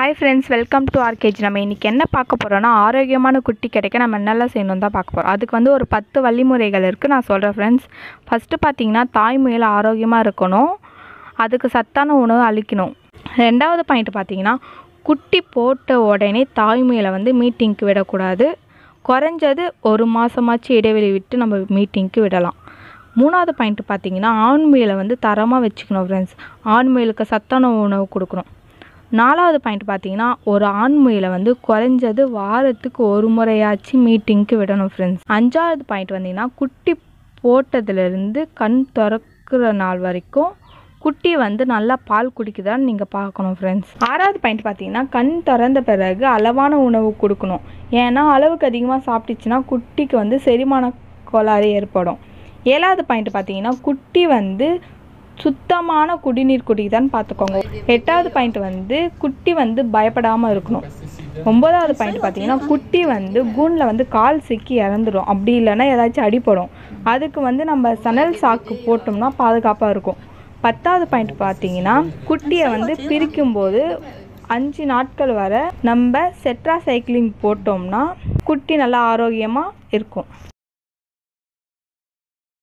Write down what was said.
hi friends welcome to ஆர்கேஜ் நம்ம இன்றைக்கி என்ன பார்க்க போகிறோன்னா ஆரோக்கியமான குட்டி கிடைக்க நம்ம என்னெல்லாம் செய்யணும் தான் பார்க்க போகிறோம் அதுக்கு வந்து ஒரு பத்து வழிமுறைகள் இருக்குது நான் சொல்கிறேன் ஃப்ரெண்ட்ஸ் ஃபஸ்ட்டு பார்த்தீங்கன்னா தாய்மொழியில் ஆரோக்கியமாக இருக்கணும் அதுக்கு சத்தான உணவு அளிக்கணும் ரெண்டாவது பாயிண்ட் பார்த்தீங்கன்னா குட்டி போட்ட உடனே தாய்மொழியில் வந்து மீட்டிங்க்கு விடக்கூடாது குறைஞ்சது ஒரு மாதமாச்சு இடைவெளி விட்டு நம்ம மீட்டிங்க்கு விடலாம் மூணாவது பாயிண்ட் பார்த்தீங்கன்னா ஆண்மையில் வந்து தரமாக வச்சுக்கணும் ஃப்ரெண்ட்ஸ் ஆண்மையிலுக்கு சத்தான உணவு கொடுக்கணும் நாலாவது பாயிண்ட் பார்த்தீங்கன்னா ஒரு ஆண்மையில் வந்து குறைஞ்சது வாரத்துக்கு ஒரு முறையாச்சும் மீட்டிங்க்கு விடணும் ஃப்ரெண்ட்ஸ் அஞ்சாவது பாயிண்ட் வந்தீங்கன்னா குட்டி போட்டதுலேருந்து கண் திறக்கிற நாள் வரைக்கும் குட்டி வந்து நல்லா பால் குடிக்குதான்னு நீங்கள் பார்க்கணும் ஃப்ரெண்ட்ஸ் ஆறாவது பாயிண்ட் பார்த்தீங்கன்னா கண் திறந்த பிறகு அளவான உணவு கொடுக்கணும் ஏன்னா அளவுக்கு அதிகமாக சாப்பிட்டுச்சுன்னா குட்டிக்கு வந்து செரிமான கோளாறு ஏற்படும் ஏழாவது பாயிண்ட் பார்த்தீங்கன்னா குட்டி வந்து சுத்தமான குடிநீர் குடிக்குதான்னு பார்த்துக்கோங்க எட்டாவது பாயிண்ட் வந்து குட்டி வந்து பயப்படாமல் இருக்கணும் ஒன்பதாவது பாயிண்ட் பார்த்தீங்கன்னா குட்டி வந்து கூண்டில் வந்து கால் சிக்கி இறந்துடும் அப்படி இல்லைன்னா ஏதாச்சும் அடிப்படும் அதுக்கு வந்து நம்ம சணல் சாக்கு போட்டோம்னா பாதுகாப்பாக இருக்கும் பத்தாவது பாயிண்ட் பார்த்தீங்கன்னா குட்டியை வந்து பிரிக்கும்போது அஞ்சு நாட்கள் வரை நம்ம செட்ரா சைக்கிளிங் போட்டோம்னா குட்டி நல்லா ஆரோக்கியமாக இருக்கும்